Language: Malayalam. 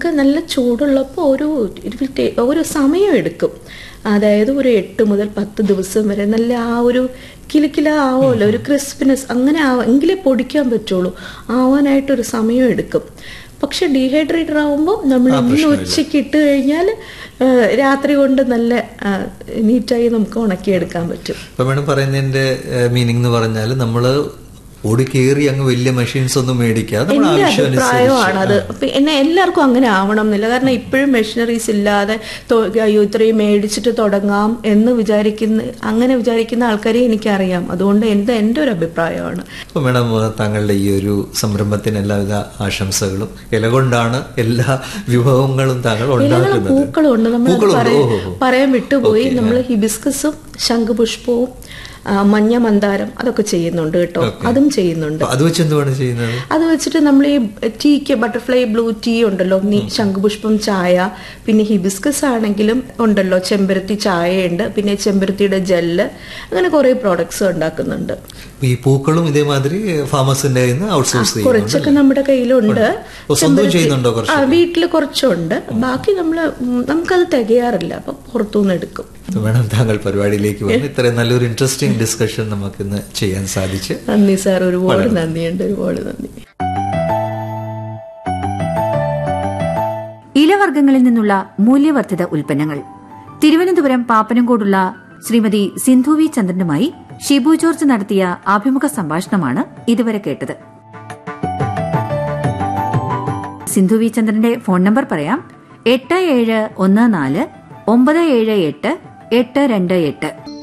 നമുക്ക് നല്ല ചൂടുള്ളപ്പോൾ ഒരു ഒരു ടേ- ഒരു സമയം എടുക്കും അതായത് ഒരു എട്ട് മുതൽ പത്ത് ദിവസം വരെ നല്ല ആ ഒരു കിലുക്കില ആവുമല്ലോ ഒരു ക്രിസ്പിനെസ് അങ്ങനെ ആവാ എങ്കിലേ പൊടിക്കാൻ പറ്റുള്ളൂ ആവാനായിട്ടൊരു സമയം എടുക്കും പക്ഷെ ഡീഹൈഡ്രേറ്റർ ആവുമ്പോൾ നമ്മൾ ഇന്ന് ഉച്ചയ്ക്ക് ഇട്ട് കഴിഞ്ഞാൽ രാത്രി കൊണ്ട് നല്ല ആ, നീറ്റായി നമുക്ക് ഉണക്കിയെടുക്കാൻ പറ്റും ഇപ്പൊ മേഡം പറയുന്നതിന്റെ മീനിങ് എന്ന് പറഞ്ഞാൽ നമ്മള് ഓടി കയറി അങ്ങ് വലിയ മെഷീൻസ് ഒന്നും മേടിക്കാതെ നമ്മൾ എന്റെ ആവശ്യമനുസരിച്ച് അഭിപ്രായമാണ് അത് അപ്പൊ എന്നെ എല്ലാവർക്കും അങ്ങനെ ആവണം എന്നില്ല കാരണം ഇപ്പോഴും മെഷീനറീസ് ഇല്ലാതെ തൊ- അയ്യോ ഇത്രയും മേടിച്ചിട്ട് തുടങ്ങാം എന്ന് വിചാരിക്കുന്ന അങ്ങനെ വിചാരിക്കുന്ന ആൾക്കാരെ എനിക്കറിയാം അതുകൊണ്ട് എന്റെ എന്റെ ഒരു അഭിപ്രായമാണ് അപ്പൊ മേഡം താങ്കളുടെ ഈ ഒരു സംരംഭത്തിന് എല്ലാവിധ ആശംസകളും ഇല കൊണ്ടാണ് എല്ലാ വിഭവങ്ങളും താങ്കൾ ഇലകളും ഉണ്ടാക്കുന്നത് പൂക്കളും ഉണ്ട് നമ്മൾ പൂക്കളുണ്ട്. പറയാൻ ഓഹോ, ഓഹോ. പറയാൻ വിട്ടുപോയി നമ്മൾ ഹിബിസ്കസും ശംഖുപുഷ്പവും ആ, മഞ്ഞ മന്ദാരം അതൊക്കെ ചെയ്യുന്നുണ്ട് കേട്ടോ അതും ചെയ്യുന്നുണ്ട് അപ്പൊ അത് വെച്ച് എന്തുവാണ് ചെയ്യുന്നത് അത് വെച്ചിട്ട് നമ്മൾ ഈ ടീക്ക് ബട്ടർഫ്ലൈ ബ്ലൂ ടീ ഉണ്ടല്ലോ നീ ശംഖുപുഷ്പം ചായ പിന്നെ ഹിബിസ്കസ് ആണെങ്കിലും ഉണ്ടല്ലോ ചെമ്പരത്തി ചായയുണ്ട് പിന്നെ ചെമ്പരത്തിയുടെ ജെല്ല് അങ്ങനെ കുറേ പ്രോഡക്ട്സ് ഉണ്ടാക്കുന്നുണ്ട് അപ്പൊ ഈ പൂക്കളും ഇതേമാതിരി ഫാമസിന്റെ ഔട്ട്സോഴ്സ് ചെയ്യുന്നുണ്ട് കുറച്ചൊക്കെ നമ്മുടെ കയ്യിലുണ്ട് ഓ, സ്വന്തം ചെയ്യുന്നുണ്ടോ കുറച്ച്? ആ വീട്ടിൽ കുറച്ചുണ്ട് ബാക്കി നമ്മൾ നമുക്കത് തികയാറില്ല അപ്പൊ പുറത്തുനിന്ന് എടുക്കും അപ്പൊ മേഡം താങ്കൾ പരിപാടിയിലേക്ക് വന്ന് ഇത്രയും നല്ലൊരു ഇൻട്രസ്റ്റിംഗ് ഡിസ്കഷൻ നമുക്ക് ഇന്ന് ചെയ്യാൻ സാധിച്ചു നന്ദി സാർ ഒരുപാട് നന്ദിയുണ്ട് ഒരുപാട് നന്ദി ഇലവർഗ്ഗങ്ങളിൽ നിന്നുള്ള മൂല്യവർദ്ധിത ഉൽപ്പന്നങ്ങൾ തിരുവനന്തപുരം പാപ്പനംകോടുള്ള ശ്രീമതി സിന്ധു വി ചന്ദ്രനുമായി ഷിബു ജോർജ് നടത്തിയ അഭിമുഖ സംഭാഷണമാണ് ഇതുവരെ കേട്ടത് സിന്ധു വി ചന്ദ്രന്റെ ഫോൺ നമ്പർ പറയാം എട്ട് ഏഴ് ഒന്ന് നാല് ഒമ്പത് ഏഴ് എട്ട് എട്ട് രണ്ട് എട്ട്